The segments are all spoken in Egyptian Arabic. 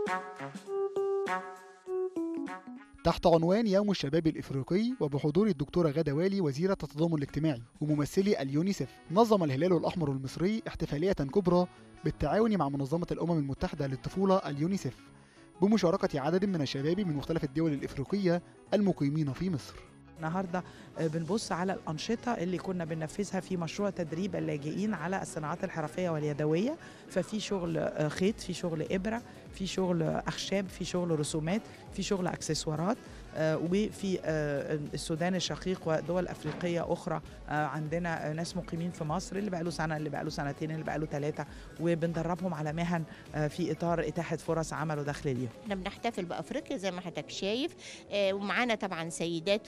تحت عنوان يوم الشباب الإفريقي وبحضور الدكتورة غادة والي وزيرة التضامن الاجتماعي وممثلي اليونيسف نظم الهلال الأحمر المصري احتفالية كبرى بالتعاون مع منظمة الأمم المتحدة للطفولة اليونيسف بمشاركة عدد من الشباب من مختلف الدول الإفريقية المقيمين في مصر النهارده بنبص على الانشطه اللي كنا بننفذها في مشروع تدريب اللاجئين على الصناعات الحرفيه واليدويه ففي شغل خيط في شغل ابره في شغل اخشاب في شغل رسومات في شغل اكسسوارات وفي السودان الشقيق ودول افريقيه اخرى عندنا ناس مقيمين في مصر اللي بقى له سنه اللي بقى له سنتين اللي بقى له ثلاثه وبندربهم على مهن في اطار اتاحه فرص عمل ودخل ليهم. احنا بنحتفل بافريقيا زي ما حضرتك شايف ومعانا طبعا سيدات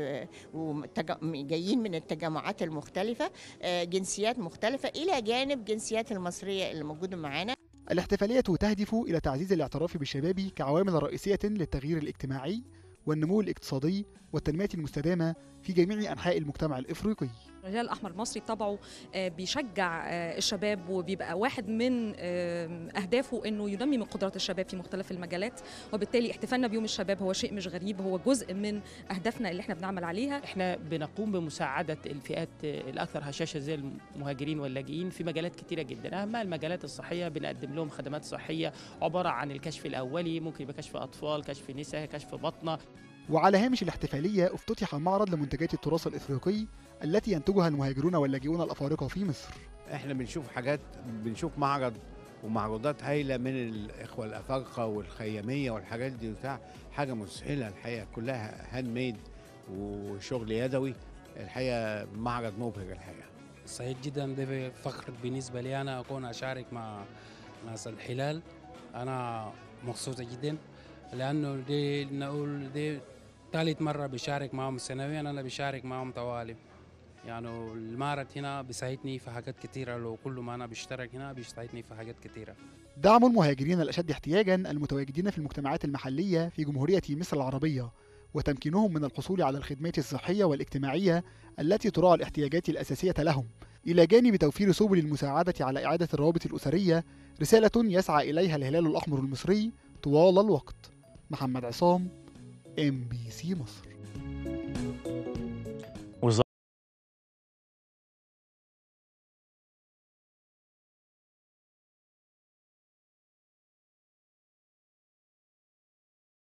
وجايين من التجمعات المختلفه جنسيات مختلفه الى جانب جنسيات المصريه اللي موجوده معانا. الاحتفالية تهدف إلى تعزيز الاعتراف بالشباب كعوامل رئيسية للتغيير الاجتماعي والنمو الاقتصادي والتنمية المستدامة في جميع أنحاء المجتمع الإفريقي الهلال الأحمر المصري طبعه بيشجع الشباب وبيبقى واحد من أهدافه أنه ينمي من قدرات الشباب في مختلف المجالات وبالتالي احتفالنا بيوم الشباب هو شيء مش غريب هو جزء من أهدافنا اللي احنا بنعمل عليها احنا بنقوم بمساعدة الفئات الأكثر هشاشة زي المهاجرين واللاجئين في مجالات كتيرة جدا أهمها المجالات الصحية بنقدم لهم خدمات صحية عبارة عن الكشف الأولي ممكن يبقى كشف أطفال كشف نساء كشف بطنة وعلى هامش الاحتفالية افتتح معرض لمنتجات التراث الإفريقي التي ينتجها المهاجرون واللاجئون الأفارقة في مصر احنا بنشوف حاجات بنشوف معرض ومعروضات هايلة من الإخوة الأفارقة والخيامية والحاجات دي بتاع حاجة مسهلة الحقيقة كلها هاند ميد وشغل يدوي الحقيقة معرض مبهر الحقيقة سعيد جدا ده فخر بالنسبة لي أنا أكون أشارك مع ناس الحلال أنا مبسوطة جدا لأنه دي نقول دي ثالث مرة بشارك معهم سنويا أنا بشارك معهم طوالي يعني المعرض هنا بيساعدني في حاجات كثيرة لو كل ما أنا بشترك هنا بيساعدني في حاجات كثيرة دعم المهاجرين الأشد احتياجا المتواجدين في المجتمعات المحلية في جمهورية مصر العربية وتمكينهم من الحصول على الخدمات الصحية والاجتماعية التي تراعي الاحتياجات الأساسية لهم إلى جانب توفير سبل المساعدة على إعادة الروابط الأسرية رسالة يسعى إليها الهلال الأحمر المصري طوال الوقت محمد عصام ام بي سي مصر